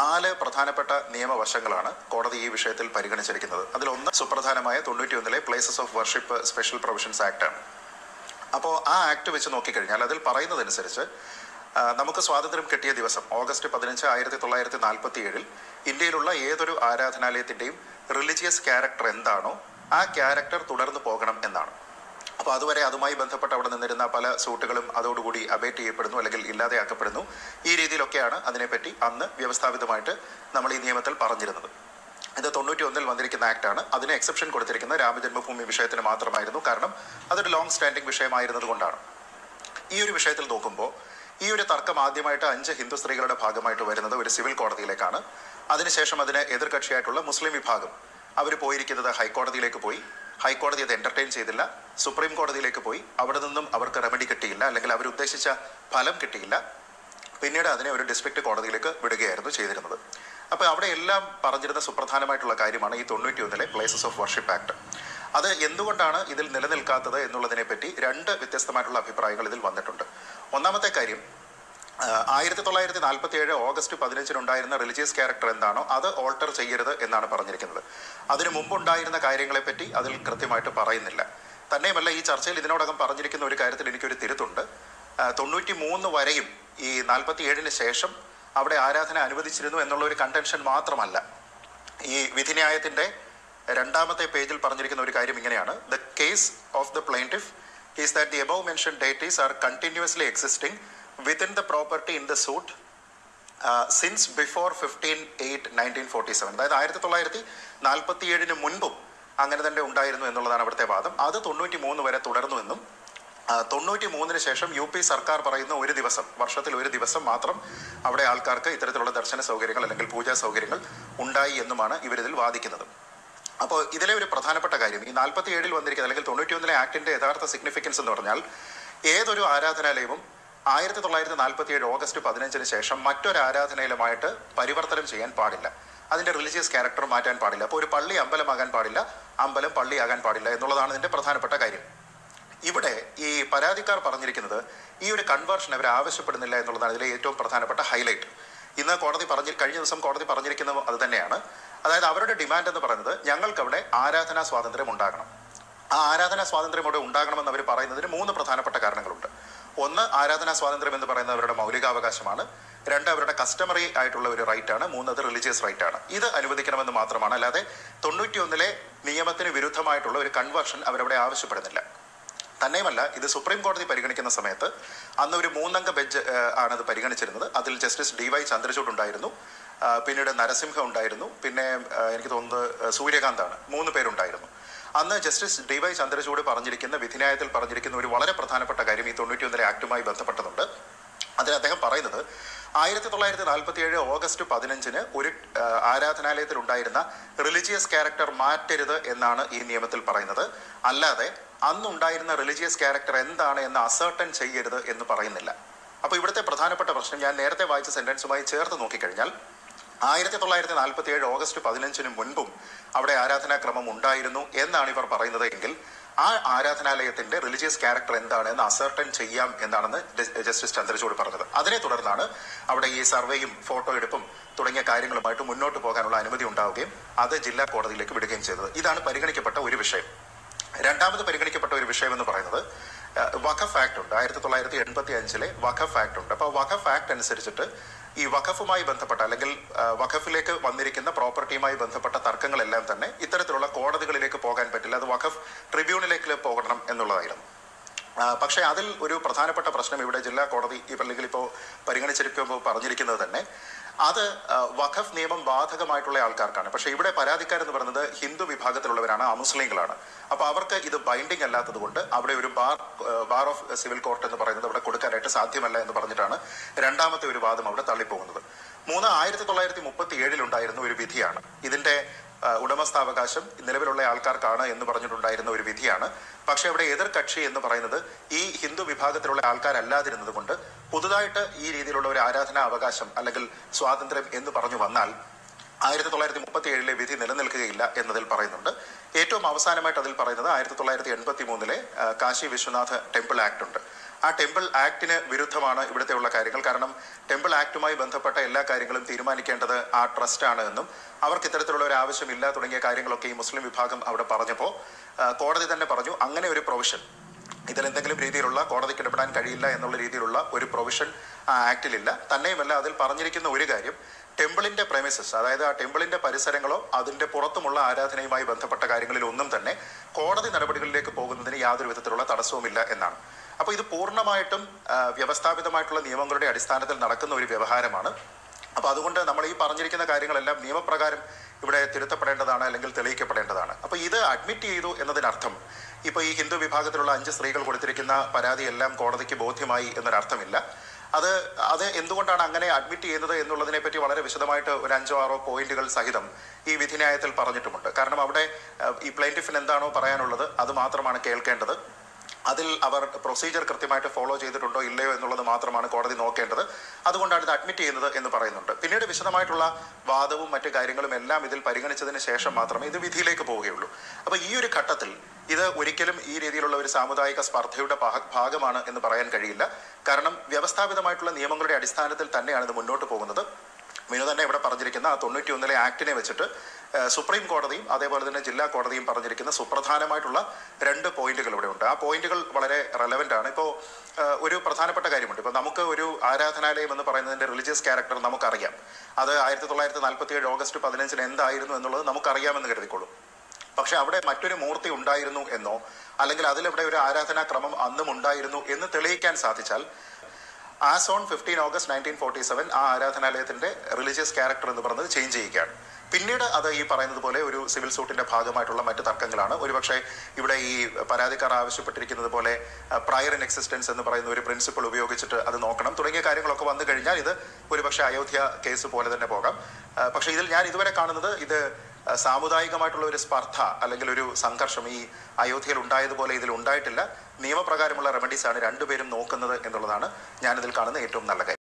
നാല് പ്രധാനപ്പെട്ട നിയമവശങ്ങളാണ് കോടതി ഈ വിഷയത്തിൽ പരിഗണിച്ചിരിക്കുന്നത് അതിലൊന്ന് സുപ്രധാനമായ തൊണ്ണൂറ്റിയൊന്നിലെ places of worship special provisions act ആണ് അപ്പോൾ ആ ആക്ട് വെച്ച് നോക്കിക്കഴിഞ്ഞാൽ അതിൽ പറയുന്നതനുസരിച്ച് ആ, നമുക്ക് സ്വാതന്ത്ര്യം കിട്ടിയ ദിവസം ഓഗസ്റ്റ് പതിനഞ്ച് ആയിരത്തി തൊള്ളായിരത്തി നാൽപ്പത്തി ഏഴിൽ ഇന്ത്യയിലുള്ള ഏതൊരു ആരാധനാലയത്തിൻ്റെയും റിലീജിയസ് ക്യാരക്ടർ എന്താണോ ആ ക്യാരക്ടർ തുടർന്ന് പോകണം എന്നാണ് അപ്പോൾ അതുവരെ അതുമായി ബന്ധപ്പെട്ട് അവിടെ നിന്നിരുന്ന പല സൂട്ടുകളും അതോടുകൂടി അബേറ്റ് ചെയ്യപ്പെടുന്നു അല്ലെങ്കിൽ ഇല്ലാതെയാക്കപ്പെടുന്നു ഈ രീതിയിലൊക്കെയാണ് അതിനെപ്പറ്റി അന്ന് വ്യവസ്ഥാപിതമായിട്ട് നമ്മൾ ഈ നിയമത്തിൽ പറഞ്ഞിരുന്നത് ഇത് തൊണ്ണൂറ്റി ഒന്നിൽ വന്നിരിക്കുന്ന ആക്ടാണ് അതിന് എക്സെപ്ഷൻ കൊടുത്തിരിക്കുന്ന രാമജന്മഭൂമി വിഷയത്തിന് മാത്രമായിരുന്നു കാരണം അതൊരു ലോങ് സ്റ്റാൻഡിംഗ് വിഷയമായിരുന്നത് കൊണ്ടാണ് ഈ ഒരു വിഷയത്തിൽ നോക്കുമ്പോൾ ഈ ഒരു തർക്കം ആദ്യമായിട്ട് അഞ്ച് ഹിന്ദു സ്ത്രീകളുടെ ഭാഗമായിട്ട് വരുന്നത് ഒരു സിവിൽ കോടതിയിലേക്കാണ് അതിനുശേഷം അതിന് എതിർകക്ഷിയായിട്ടുള്ള മുസ്ലിം വിഭാഗം അവർ പോയിരിക്കുന്നത് ഹൈക്കോടതിയിലേക്ക് പോയി ഹൈക്കോടതി അത് എന്റർടൈൻ ചെയ്തില്ല സുപ്രീം കോടതിയിലേക്ക് പോയി അവിടെ നിന്നും അവർക്ക് റെമഡി കിട്ടിയില്ല അല്ലെങ്കിൽ അവർ ഉദ്ദേശിച്ച ഫലം കിട്ടിയില്ല പിന്നീട് അതിനെ ഒരു ഡിസ്ട്രിക്ട് കോടതിയിലേക്ക് വിടുകയായിരുന്നു ചെയ്തിരുന്നത് അപ്പോൾ അവിടെ എല്ലാം പറഞ്ഞിരുന്ന സുപ്രധാനമായിട്ടുള്ള കാര്യമാണ് ഈ തൊണ്ണൂറ്റി ഒന്നിലെ പ്ലേസസ് ഓഫ് വർഷിപ്പ് ആക്ട് അത് എന്തുകൊണ്ടാണ് ഇതിൽ നിലനിൽക്കാത്തത് എന്നുള്ളതിനെ പറ്റി രണ്ട് വ്യത്യസ്തമായിട്ടുള്ള അഭിപ്രായങ്ങൾ ഇതിൽ വന്നിട്ടുണ്ട് ഒന്നാമത്തെ കാര്യം ആയിരത്തി തൊള്ളായിരത്തി നാൽപ്പത്തി ഏഴ് ഓഗസ്റ്റ് പതിനഞ്ചിനുണ്ടായിരുന്ന റിലീജിയസ് ക്യാരക്ടർ എന്താണോ അത് ഓൾട്ടർ ചെയ്യരുത് എന്നാണ് പറഞ്ഞിരിക്കുന്നത് അതിനു മുമ്പുണ്ടായിരുന്ന കാര്യങ്ങളെപ്പറ്റി അതിൽ കൃത്യമായിട്ട് പറയുന്നില്ല തന്നെയുമല്ല ഈ ചർച്ചയിൽ ഇതിനോടകം പറഞ്ഞിരിക്കുന്ന ഒരു കാര്യത്തിൽ എനിക്കൊരു തിരുത്തുണ്ട് തൊണ്ണൂറ്റി മൂന്ന് വരെയും ഈ നാൽപ്പത്തി ഏഴിന് ശേഷം അവിടെ ആരാധന അനുവദിച്ചിരുന്നു എന്നുള്ള ഒരു കണ്ടൻഷൻ മാത്രമല്ല ഈ വിധിന്യായത്തിന്റെ രണ്ടാമത്തെ പേജിൽ പറഞ്ഞിരിക്കുന്ന ഒരു കാര്യം ഇങ്ങനെയാണ് the case of the plaintiff is that the above mention deities are continuously existing within the property in the suit since before fifteen eight nineteen forty seven അതായത് ആയിരത്തി തൊള്ളായിരത്തി നാൽപ്പത്തി ഏഴിന് മുൻപും അങ്ങനെ തന്നെ ഉണ്ടായിരുന്നു എന്നുള്ളതാണ് അവിടുത്തെ വാദം അത് തൊണ്ണൂറ്റി മൂന്ന് വരെ തുടർന്നുവെന്നും ആ, തൊണ്ണൂറ്റി മൂന്നിന് ശേഷം യു പി സർക്കാർ പറയുന്ന ഒരു ദിവസം വർഷത്തിൽ ഒരു ദിവസം മാത്രം അവിടെ ആൾക്കാർക്ക് ഇത്തരത്തിലുള്ള ദർശന സൗകര്യങ്ങൾ അല്ലെങ്കിൽ പൂജാ സൗകര്യങ്ങൾ ഉണ്ടായി എന്നുമാണ് ഇവരിതിൽ വാദിക്കുന്നത് അപ്പോൾ ഇതിലെ ഒരു പ്രധാനപ്പെട്ട കാര്യം ഈ നാൽപ്പത്തി ഏഴിൽ വന്നിരിക്കുന്ന അല്ലെങ്കിൽ തൊണ്ണൂറ്റി ഒന്നിലെ ആക്ടിന്റെ യഥാർത്ഥ സിഗ്നിഫിക്കൻസ് എന്ന് പറഞ്ഞാൽ ഏതൊരു ആരാധനാലയവും ആയിരത്തി തൊള്ളായിരത്തി നാൽപ്പത്തി ഏഴ് ഓഗസ്റ്റ് പതിനഞ്ചിന് ശേഷം മറ്റൊരു ആരാധനാലയമായിട്ട് പരിവർത്തനം ചെയ്യാൻ പാടില്ല അതിന്റെ റിലീജിയസ് ക്യാരക്ടർ മാറ്റാൻ പാടില്ല അപ്പോൾ ഒരു പള്ളി അമ്പലമാകാൻ പാടില്ല അമ്പലം പള്ളിയാകാൻ പാടില്ല എന്നുള്ളതാണ് ഇതിന്റെ പ്രധാനപ്പെട്ട കാര്യം ഇവിടെ ഈ പരാതിക്കാർ പറഞ്ഞിരിക്കുന്നത് ഈ ഒരു കൺവേർഷൻ അവർ ആവശ്യപ്പെടുന്നില്ല എന്നുള്ളതാണ് ഇതിലെ ഏറ്റവും പ്രധാനപ്പെട്ട ഹൈലൈറ്റ് ഇന്ന് കോടതി പറഞ്ഞ് കഴിഞ്ഞ ദിവസം കോടതി പറഞ്ഞിരിക്കുന്നത് അത് തന്നെയാണ് അതായത് അവരുടെ ഡിമാൻഡ് എന്ന് പറയുന്നത് ഞങ്ങൾക്കവിടെ ആരാധനാ സ്വാതന്ത്ര്യം ഉണ്ടാകണം ആ ആരാധനാ സ്വാതന്ത്ര്യം അവിടെ ഉണ്ടാകണമെന്ന് അവർ പറയുന്നതിന് മൂന്ന് പ്രധാനപ്പെട്ട കാരണങ്ങളുണ്ട് ഒന്ന് ആരാധനാ സ്വാതന്ത്ര്യം എന്ന് പറയുന്നത് അവരുടെ മൗലികാവകാശമാണ് രണ്ട് അവരുടെ കസ്റ്റമറി ആയിട്ടുള്ള ഒരു റൈറ്റ് ആണ് മൂന്ന് അത് റിലീജിയസ് റൈറ്റ് ആണ് ഇത് അനുവദിക്കണമെന്ന് മാത്രമാണ് അല്ലാതെ തൊണ്ണൂറ്റി ഒന്നിലെ നിയമത്തിന് വിരുദ്ധമായിട്ടുള്ള ഒരു കൺവേർഷൻ അവരവിടെ ആവശ്യപ്പെടുന്നില്ല തന്നെയുമല്ല ഇത് സുപ്രീം കോടതി പരിഗണിക്കുന്ന സമയത്ത് അന്ന് ഒരു മൂന്നംഗ ബെഞ്ച് ആണ് ഇത് പരിഗണിച്ചിരുന്നത് അതിൽ ജസ്റ്റിസ് ഡി വൈ ചന്ദ്രചൂഡ് ഉണ്ടായിരുന്നു ആ, പിന്നീട് നരസിംഹ ഉണ്ടായിരുന്നു പിന്നെ ആ, എനിക്ക് തോന്നുന്നത് ആ, സൂര്യകാന്താണ് മൂന്ന് പേരുണ്ടായിരുന്നു അന്ന് ജസ്റ്റിസ് ഡി വൈ ചന്ദ്രചൂഡ് പറഞ്ഞിരിക്കുന്ന വിധിന്യായത്തിൽ പറഞ്ഞിരിക്കുന്ന ഒരു വളരെ പ്രധാനപ്പെട്ട കാര്യം ഈ തൊണ്ണൂറ്റി ഒന്നിലെ ആക്ടുമായി ബന്ധപ്പെട്ടതുണ്ട് അതിൽ അദ്ദേഹം പറയുന്നത് ആയിരത്തി തൊള്ളായിരത്തി നാൽപ്പത്തി ഏഴ് ഓഗസ്റ്റ് പതിനഞ്ചിന് ഒരു ആ, ആരാധനാലയത്തിൽ ഉണ്ടായിരുന്ന റിലീജിയസ് ക്യാരക്ടർ മാറ്റരുത് എന്നാണ് ഈ നിയമത്തിൽ പറയുന്നത് അല്ലാതെ അന്നുണ്ടായിരുന്ന റിലീജിയസ് ക്യാരക്ടർ എന്താണ് എന്ന് അസേർട്ടൻ ചെയ്യരുത് എന്ന് പറയുന്നില്ല അപ്പോൾ ഇവിടുത്തെ പ്രധാനപ്പെട്ട പ്രശ്നം ഞാൻ നേരത്തെ വായിച്ച സെന്റൻസുമായി ചേർത്ത് നോക്കിക്കഴിഞ്ഞാൽ ആയിരത്തി തൊള്ളായിരത്തി നാൽപ്പത്തി ഏഴ് ഓഗസ്റ്റ് പതിനഞ്ചിന് മുൻപും അവിടെ ആരാധനാക്രമം ഉണ്ടായിരുന്നു എന്നാണ് ഇവർ പറയുന്നത് എങ്കിൽ ആ ആരാധനാലയത്തിന്റെ റിലീജിയസ് ക്യാരക്ടർ എന്താണ് എന്ന് അസർട്ടൻ ചെയ്യാം എന്നാണെന്ന് ജ- ജസ്റ്റിസ് ചന്ദ്രചൂഡ് പറഞ്ഞത് അതിനെ തുടർന്നാണ് അവിടെ ഈ സർവേയും ഫോട്ടോ എടുപ്പും തുടങ്ങിയ കാര്യങ്ങളുമായിട്ട് മുന്നോട്ട് പോകാനുള്ള അനുമതി ഉണ്ടാവുകയും അത് ജില്ലാ കോടതിയിലേക്ക് വിടുകയും ചെയ്തത് ഇതാണ് പരിഗണിക്കപ്പെട്ട ഒരു വിഷയം രണ്ടാമത് പരിഗണിക്കപ്പെട്ട ഒരു വിഷയം എന്ന് പറയുന്നത് അഹ്, വഖഫ് ആക്ട് ഉണ്ട് ആയിരത്തി തൊള്ളായിരത്തി എൺപത്തി അഞ്ചിലെ വഖഫ് ആക്ട് ഉണ്ട് അപ്പോൾ വഖഫ് ആക്ട് അനുസരിച്ചിട്ട് ഈ വഖഫുമായി ബന്ധപ്പെട്ട അല്ലെങ്കിൽ അഹ്, വഖഫിലേക്ക് വന്നിരിക്കുന്ന പ്രോപ്പർട്ടിയുമായി ബന്ധപ്പെട്ട തർക്കങ്ങളെല്ലാം തന്നെ ഇത്തരത്തിലുള്ള കോടതികളിലേക്ക് പോകാൻ പറ്റില്ല അത് വഖഫ് ട്രിബ്യൂണലിലേക്ക് പോകണം എന്നുള്ളതായിരുന്നു ആ, പക്ഷേ അതിൽ ഒരു പ്രധാനപ്പെട്ട പ്രശ്നം ഇവിടെ ജില്ലാ കോടതി ഈ അല്ലെങ്കിൽ ഇപ്പോൾ പരിഗണിച്ചിരിക്കുമ്പോൾ പറഞ്ഞിരിക്കുന്നത് തന്നെ അത് ആ, വഖഫ് നിയമം ബാധകമായിട്ടുള്ള ആൾക്കാർക്കാണ് പക്ഷേ ഇവിടെ പരാതിക്കാരെന്ന് പറയുന്നത് ഹിന്ദു വിഭാഗത്തിലുള്ളവരാണ് അമുസ്ലിങ്ങളാണ് അപ്പോൾ അവർക്ക് ഇത് ബൈൻഡിങ് അല്ലാത്തത് കൊണ്ട് അവിടെ ഒരു ബാർ ആ, ബാർ ഓഫ് സിവിൽ കോർട്ട് എന്ന് പറയുന്നത് അവിടെ കൊടുക്കാനായിട്ട് സാധ്യമല്ല എന്ന് പറഞ്ഞിട്ടാണ് രണ്ടാമത്തെ ഒരു വാദം അവിടെ തള്ളിപ്പോകുന്നത് മൂന്ന് ആയിരത്തി തൊള്ളായിരത്തി മുപ്പത്തി ഏഴിലുണ്ടായിരുന്ന ഒരു വിധിയാണ് ഇതിന്റെ ആ, ഉടമസ്ഥാവകാശം നിലവിലുള്ള ആൾക്കാർക്കാണ് എന്ന് പറഞ്ഞിട്ടുണ്ടായിരുന്ന ഒരു വിധിയാണ് പക്ഷെ അവിടെ എതിർ കക്ഷി എന്ന് പറയുന്നത് ഈ ഹിന്ദു വിഭാഗത്തിലുള്ള ആൾക്കാരല്ലാതിരുന്നത് കൊണ്ട് പുതുതായിട്ട് ഈ രീതിയിലുള്ള ഒരു ആരാധനാ അവകാശം അല്ലെങ്കിൽ സ്വാതന്ത്ര്യം എന്ന് പറഞ്ഞു വന്നാൽ ആയിരത്തി തൊള്ളായിരത്തി മുപ്പത്തി ഏഴിലെ വിധി നിലനിൽക്കുകയില്ല എന്നതിൽ പറയുന്നുണ്ട് ഏറ്റവും അവസാനമായിട്ട് അതിൽ പറയുന്നത് ആയിരത്തി തൊള്ളായിരത്തി എൺപത്തി മൂന്നിലെ കാശി വിശ്വനാഥ് ടെമ്പിൾ ആക്ട് ഉണ്ട് ആ ടെമ്പിൾ ആക്ടിന് വിരുദ്ധമാണ് ഇവിടുത്തെ ഉള്ള കാര്യങ്ങൾ കാരണം ടെമ്പിൾ ആക്ടുമായി ബന്ധപ്പെട്ട എല്ലാ കാര്യങ്ങളും തീരുമാനിക്കേണ്ടത് ആ ട്രസ്റ്റാണ് എന്നും അവർക്ക് ഇത്തരത്തിലുള്ള ഒരു ആവശ്യമില്ല തുടങ്ങിയ കാര്യങ്ങളൊക്കെ ഈ മുസ്ലിം വിഭാഗം അവിടെ പറഞ്ഞപ്പോൾ ആ, കോടതി തന്നെ പറഞ്ഞു അങ്ങനെ ഒരു പ്രൊവിഷൻ ഇതിൽ എന്തെങ്കിലും രീതിയിലുള്ള കോടതിക്ക് ഇടപെടാൻ കഴിയില്ല എന്നുള്ള രീതിയിലുള്ള ഒരു പ്രൊവിഷൻ ആ ആക്ടിലില്ല തന്നെയുമല്ല അതിൽ പറഞ്ഞിരിക്കുന്ന ഒരു കാര്യം ടെമ്പിളിന്റെ പ്രമിസസ് അതായത് ആ ടെമ്പിളിന്റെ പരിസരങ്ങളോ അതിന്റെ പുറത്തുമുള്ള ആരാധനയുമായി ബന്ധപ്പെട്ട കാര്യങ്ങളിൽ ഒന്നും തന്നെ കോടതി നടപടികളിലേക്ക് പോകുന്നതിന് യാതൊരു വിധത്തിലുള്ള തടസ്സവുമില്ല എന്നാണ് അപ്പോൾ ഇത് പൂർണ്ണമായിട്ടും ആ, വ്യവസ്ഥാപിതമായിട്ടുള്ള നിയമങ്ങളുടെ അടിസ്ഥാനത്തിൽ നടക്കുന്ന ഒരു വ്യവഹാരമാണ് അപ്പോൾ അതുകൊണ്ട് നമ്മൾ ഈ പറഞ്ഞിരിക്കുന്ന കാര്യങ്ങളെല്ലാം നിയമപ്രകാരം ഇവിടെ തിരുത്തപ്പെടേണ്ടതാണ് അല്ലെങ്കിൽ തെളിയിക്കപ്പെടേണ്ടതാണ് അപ്പോൾ ഇത് അഡ്മിറ്റ് ചെയ്തു എന്നതിനർത്ഥം ഇപ്പോൾ ഈ ഹിന്ദു വിഭാഗത്തിലുള്ള അഞ്ച് സ്ത്രീകൾ കൊടുത്തിരിക്കുന്ന പരാതിയെല്ലാം കോടതിക്ക് ബോധ്യമായി എന്നൊരർത്ഥമില്ല അത് അത് എന്തുകൊണ്ടാണ് അങ്ങനെ അഡ്മിറ്റ് ചെയ്യുന്നത് എന്നുള്ളതിനെ പറ്റി വളരെ വിശദമായിട്ട് ഒരു അഞ്ചോ ആറോ പോയിന്റുകൾ സഹിതം ഈ വിധിന്യായത്തിൽ പറഞ്ഞിട്ടുമുണ്ട് കാരണം അവിടെ അഹ്, ഈ പ്ലെയിൻറ്റിഫിന് എന്താണോ പറയാനുള്ളത് അത് മാത്രമാണ് കേൾക്കേണ്ടത് അതിൽ അവർ പ്രൊസീജിയർ കൃത്യമായിട്ട് ഫോളോ ചെയ്തിട്ടുണ്ടോ ഇല്ലയോ എന്നുള്ളത് മാത്രമാണ് കോടതി നോക്കേണ്ടത് അതുകൊണ്ടാണ് ഇത് അഡ്മിറ്റ് ചെയ്യുന്നത് എന്ന് പറയുന്നുണ്ട് പിന്നീട് വിശദമായിട്ടുള്ള വാദവും മറ്റു കാര്യങ്ങളും എല്ലാം ഇതിൽ പരിഗണിച്ചതിന് ശേഷം മാത്രമേ ഇത് വിധിയിലേക്ക് പോവുകയുള്ളൂ അപ്പോൾ ഈ ഒരു ഘട്ടത്തിൽ ഇത് ഒരിക്കലും ഈ രീതിയിലുള്ള ഒരു സാമുദായിക സ്പർദ്ധയുടെ ഭാഗ- ഭാഗമാണ് എന്ന് പറയാൻ കഴിയില്ല കാരണം വ്യവസ്ഥാപിതമായിട്ടുള്ള നിയമങ്ങളുടെ അടിസ്ഥാനത്തിൽ തന്നെയാണ് ഇത് മുന്നോട്ട് പോകുന്നത് മിനു തന്നെ ഇവിടെ പറഞ്ഞിരിക്കുന്ന ആ തൊണ്ണൂറ്റി ഒന്നിലെ ആക്ടിനെ വെച്ചിട്ട് ഏഹ്, സുപ്രീം കോടതിയും അതേപോലെ തന്നെ ജില്ലാ കോടതിയും പറഞ്ഞിരിക്കുന്ന സുപ്രധാനമായിട്ടുള്ള രണ്ട് പോയിന്റുകൾ ഇവിടെ ഉണ്ട് ആ പോയിന്റുകൾ വളരെ റെലവെന്റ് ആണ് ഇപ്പോൾ ഒരു പ്രധാനപ്പെട്ട കാര്യമുണ്ട് ഇപ്പോൾ നമുക്ക് ഒരു ആരാധനാലയം എന്ന് പറയുന്നതിന്റെ റിലീജിയസ് ക്യാരക്ടർ നമുക്കറിയാം അത് ആയിരത്തി തൊള്ളായിരത്തി നാൽപ്പത്തി ഏഴ് ഓഗസ്റ്റ് പതിനഞ്ചിന് എന്തായിരുന്നു എന്നുള്ളത് നമുക്കറിയാമെന്ന് കരുതിക്കോളൂ പക്ഷെ അവിടെ മറ്റൊരു മൂർത്തി ഉണ്ടായിരുന്നു എന്നോ അല്ലെങ്കിൽ അതിലവിടെ ഒരു ആരാധനാക്രമം അന്നും ഉണ്ടായിരുന്നു എന്ന് തെളിയിക്കാൻ സാധിച്ചാൽ as on fifteen August nineteen forty seven ആ ആരാധനാലയത്തിന്റെ റിലീജിയസ് ക്യാരക്ടർ എന്ന് പറയുന്നത് ചേഞ്ച് ചെയ്യുകയാണ് പിന്നീട് അത് ഈ പറയുന്നത് പോലെ ഒരു സിവിൽ സൂട്ടിന്റെ ഭാഗമായിട്ടുള്ള മറ്റു തർക്കങ്ങളാണ് ഒരുപക്ഷെ ഇവിടെ ഈ പരാതിക്കാർ ആവശ്യപ്പെട്ടിരിക്കുന്നത് പോലെ പ്രയർ ഇൻ എക്സിസ്റ്റൻസ് എന്ന് പറയുന്ന ഒരു പ്രിൻസിപ്പിൾ ഉപയോഗിച്ചിട്ട് അത് നോക്കണം തുടങ്ങിയ കാര്യങ്ങളൊക്കെ വന്നു കഴിഞ്ഞാൽ ഇത് ഒരുപക്ഷെ അയോധ്യ കേസ് പോലെ തന്നെ പോകാം ആ, പക്ഷേ ഇതിൽ ഞാൻ ഇതുവരെ കാണുന്നത് ഇത് ആ, സാമുദായികമായിട്ടുള്ള ഒരു സ്പർദ്ധ അല്ലെങ്കിൽ ഒരു സംഘർഷം ഈ അയോധ്യയിൽ ഉണ്ടായതുപോലെ ഇതിൽ ഉണ്ടായിട്ടില്ല നിയമപ്രകാരമുള്ള റെമഡീസ് ആണ് രണ്ടുപേരും നോക്കുന്നത് എന്നുള്ളതാണ് ഞാനിതിൽ കാണുന്ന ഏറ്റവും നല്ല കാര്യം